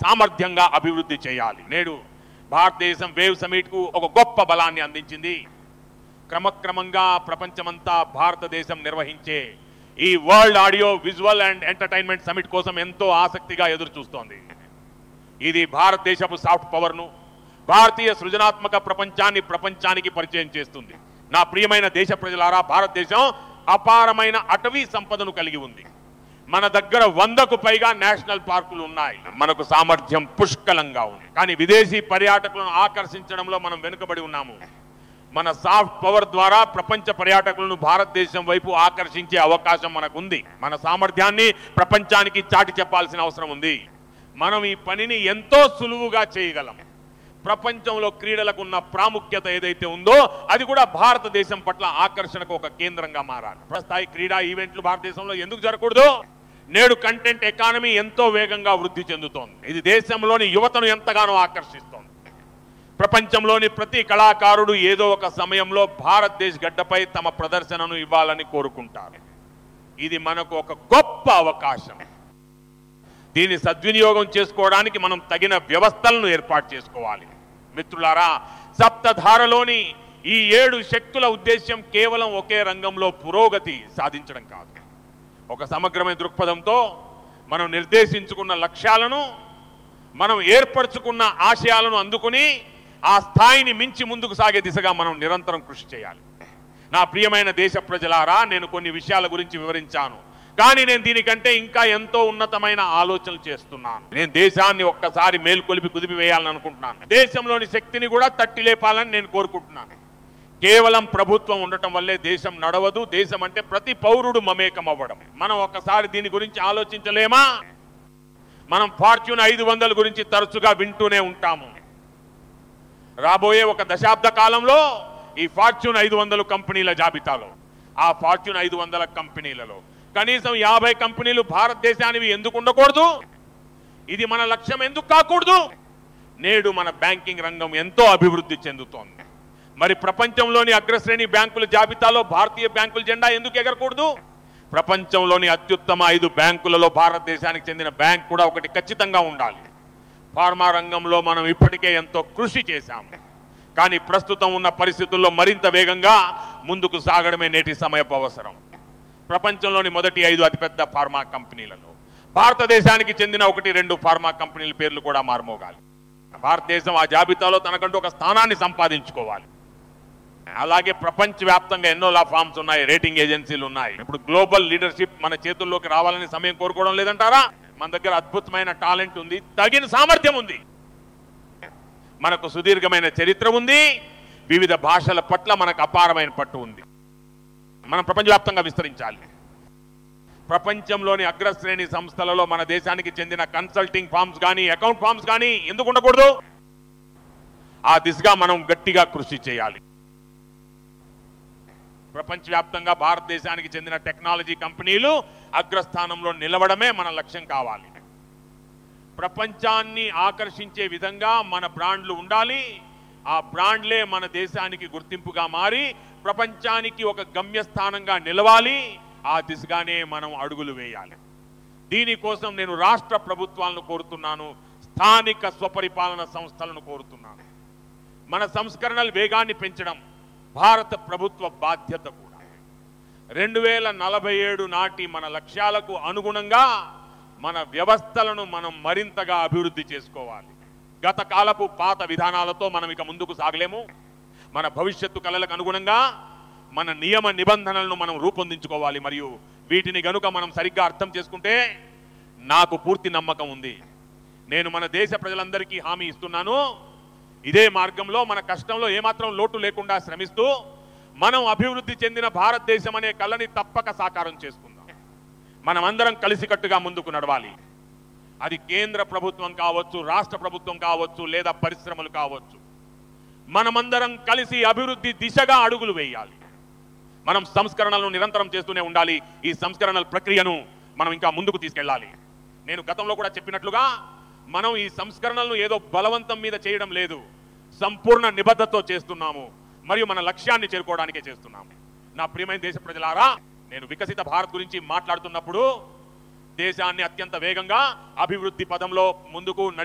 సామర్థ్యంగా అభివృద్ధి చేయాలి నేడు భారతదేశం వేవ్ సమిట్ కు ఒక గొప్ప బలాన్ని అందించింది క్రమక్రమంగా ప్రపంచమంతా భారతదేశం నిర్వహించే ఈ world audio visual and entertainment summit కోసం ఎంతో ఆసక్తిగా ఎదురు చూస్తోంది ఇది భారతదేశపు సాఫ్ట్ పవర్ను భారతీయ సృజనాత్మక ప్రపంచాన్ని ప్రపంచానికి పరిచయం చేస్తుంది నా ప్రియమైన దేశ ప్రజలారా భారతదేశం అపారమైన అటవీ సంపదను కలిగి ఉంది మన దగ్గర వందకు పైగా నేషనల్ పార్కులు ఉన్నాయి మనకు సామర్థ్యం పుష్కలంగా ఉంది కానీ విదేశీ పర్యాటకులను ఆకర్షించడంలో మనం వెనుకబడి ఉన్నాము మన సాఫ్ట్ పవర్ ద్వారా ప్రపంచ పర్యాటకులను భారతదేశం వైపు ఆకర్షించే అవకాశం మనకు ఉంది మన సామర్థ్యాన్ని ప్రపంచానికి చాటి చెప్పాల్సిన అవసరం ఉంది మనం ఈ పనిని ఎంతో సులువుగా చేయగలం ప్రపంచంలో క్రీడలకు ఉన్న ప్రాముఖ్యత ఏదైతే ఉందో అది కూడా భారతదేశం పట్ల ఆకర్షణకు ఒక కేంద్రంగా మారాలి స్థాయి క్రీడా ఈవెంట్లు భారతదేశంలో ఎందుకు జరగకూడదు నేడు కంటెంట్ ఎకానమీ ఎంతో వేగంగా వృద్ధి చెందుతోంది ఇది దేశంలోని యువతను ఎంతగానో ఆకర్షిస్తోంది ప్రపంచంలోని ప్రతి కళాకారుడు ఏదో ఒక సమయంలో భారతదేశ గడ్డపై తమ ప్రదర్శనను ఇవ్వాలని కోరుకుంటారు ఇది మనకు ఒక గొప్ప అవకాశం దీన్ని సద్వినియోగం చేసుకోవడానికి మనం తగిన వ్యవస్థలను ఏర్పాటు చేసుకోవాలి మిత్రులారా సప్తధారలోని ఈ ఏడు శక్తుల ఉద్దేశ్యం కేవలం ఒకే రంగంలో పురోగతి సాధించడం కాదు ఒక సమగ్రమైన దృక్పథంతో మనం నిర్దేశించుకున్న లక్ష్యాలను మనం ఏర్పరచుకున్న ఆశయాలను అందుకుని ఆ స్థాయిని మించి ముందుకు సాగే దిశగా మనం నిరంతరం కృషి చేయాలి నా ప్రియమైన దేశ ప్రజలారా నేను కొన్ని విషయాల గురించి వివరించాను కానీ నేను దీనికంటే ఇంకా ఎంతో ఉన్నతమైన ఆలోచనలు చేస్తున్నాను నేను దేశాన్ని ఒక్కసారి మేల్కొలిపి కుదిపి వేయాలని అనుకుంటున్నాను దేశంలోని శక్తిని కూడా తట్టి లేపాలని నేను కోరుకుంటున్నాను కేవలం ప్రభుత్వం ఉండటం వల్లే దేశం నడవదు దేశం అంటే ప్రతి పౌరుడు మమేకం అవ్వడం మనం ఒక్కసారి దీని గురించి ఆలోచించలేమా మనం ఫార్చ్యూన్ ఐదు వందల గురించి తరచుగా వింటూనే ఉంటాము రాబోయే ఒక దశాబ్ద కాలంలో ఈ ఫార్చ్యూన్ ఐదు వందల కంపెనీల జాబితాలో ఆ ఫార్చ్యూన్ ఐదు వందల కంపెనీలలో కనీసం యాభై కంపెనీలు భారతదేశానివి ఎందుకు ఉండకూడదు ఇది మన లక్ష్యం ఎందుకు కాకూడదు నేడు మన బ్యాంకింగ్ రంగం ఎంతో అభివృద్ధి చెందుతోంది మరి ప్రపంచంలోని అగ్రశ్రేణి బ్యాంకుల జాబితాలో భారతీయ బ్యాంకుల జెండా ఎందుకు ఎగరకూడదు ప్రపంచంలోని అత్యుత్తమ ఐదు బ్యాంకులలో భారతదేశానికి చెందిన బ్యాంక్ కూడా ఒకటి ఖచ్చితంగా ఉండాలి ఫార్మా రంగంలో మనం ఇప్పటికే ఎంతో కృషి చేశాము కానీ ప్రస్తుతం ఉన్న పరిస్థితుల్లో మరింత వేగంగా ముందుకు సాగడమే నేటి సమయపు అవసరం ప్రపంచంలోని మొదటి ఐదు అతిపెద్ద ఫార్మా కంపెనీలలో భారతదేశానికి చెందిన ఒకటి రెండు ఫార్మా కంపెనీల పేర్లు కూడా మారుమోగాలి భారతదేశం ఆ జాబితాలో తనకంటూ ఒక స్థానాన్ని సంపాదించుకోవాలి అలాగే ప్రపంచవ్యాప్తంగా ఎన్నో లా ఫార్మ్స్ ఉన్నాయి రేటింగ్ ఏజెన్సీలు ఉన్నాయి ఇప్పుడు గ్లోబల్ లీడర్షిప్ మన చేతుల్లోకి రావాలని సమయం కోరుకోవడం లేదంటారా మన దగ్గర అద్భుతమైన టాలెంట్ ఉంది తగిన సామర్థ్యం ఉంది మనకు సుదీర్ఘమైన చరిత్ర ఉంది వివిధ భాషల పట్ల మనకు అపారమైన పట్టు ఉంది మనం ప్రపంచవ్యాప్తంగా విస్తరించాలి ప్రపంచంలోని అగ్రశ్రేణి సంస్థలలో మన దేశానికి చెందిన కన్సల్టింగ్ ఫార్మ్స్ కానీ అకౌంట్ ఫార్మ్స్ కానీ ఎందుకు ఉండకూడదు ఆ దిశగా మనం గట్టిగా కృషి చేయాలి ప్రపంచవ్యాప్తంగా భారతదేశానికి చెందిన టెక్నాలజీ కంపెనీలు అగ్రస్థానంలో నిలవడమే మన లక్ష్యం కావాలి ప్రపంచాన్ని ఆకర్షించే విధంగా మన బ్రాండ్లు ఉండాలి ఆ బ్రాండ్లే మన దేశానికి గుర్తింపుగా మారి ప్రపంచానికి ఒక గమ్యస్థానంగా నిలవాలి ఆ దిశగానే మనం అడుగులు వేయాలి దీనికోసం నేను రాష్ట్ర ప్రభుత్వాలను కోరుతున్నాను స్థానిక స్వపరిపాలన సంస్థలను కోరుతున్నాను మన సంస్కరణల వేగాన్ని పెంచడం భారత ప్రభుత్వ బాధ్యత కూడా రెండు వేల నలభై ఏడు నాటి మన లక్ష్యాలకు అనుగుణంగా మన వ్యవస్థలను మనం మరింతగా అభివృద్ధి చేసుకోవాలి గత కాలపు పాత విధానాలతో మనం ఇక ముందుకు సాగలేము మన భవిష్యత్తు కళలకు అనుగుణంగా మన నియమ నిబంధనలను మనం రూపొందించుకోవాలి మరియు వీటిని గనుక మనం సరిగ్గా అర్థం చేసుకుంటే నాకు పూర్తి నమ్మకం ఉంది నేను మన దేశ ప్రజలందరికీ హామీ ఇస్తున్నాను ఇదే మార్గంలో మన కష్టంలో ఏమాత్రం లోటు లేకుండా శ్రమిస్తూ మనం అభివృద్ధి చెందిన భారతదేశం అనే కళని తప్పక సాకారం చేసుకుందాం మనమందరం కలిసికట్టుగా ముందుకు నడవాలి అది కేంద్ర ప్రభుత్వం కావచ్చు రాష్ట్ర ప్రభుత్వం కావచ్చు లేదా పరిశ్రమలు కావచ్చు మనమందరం కలిసి అభివృద్ధి దిశగా అడుగులు వేయాలి మనం సంస్కరణలను నిరంతరం చేస్తూనే ఉండాలి ఈ సంస్కరణల ప్రక్రియను మనం ఇంకా ముందుకు తీసుకెళ్ళాలి నేను గతంలో కూడా చెప్పినట్లుగా మనం ఈ సంస్కరణలను ఏదో బలవంతం మీద చేయడం లేదు సంపూర్ణ నిబద్ధతతో చేస్తున్నాము మరియు మన లక్ష్యాన్ని చేరుకోవడానికే చేస్తున్నాము నా ప్రియమైన దేశ ప్రజలారా నేను వికసిత భారత్ గురించి మాట్లాడుతున్నప్పుడు దేశాన్ని అత్యంత వేగంగా అభివృద్ధి పదంలో ముందుకు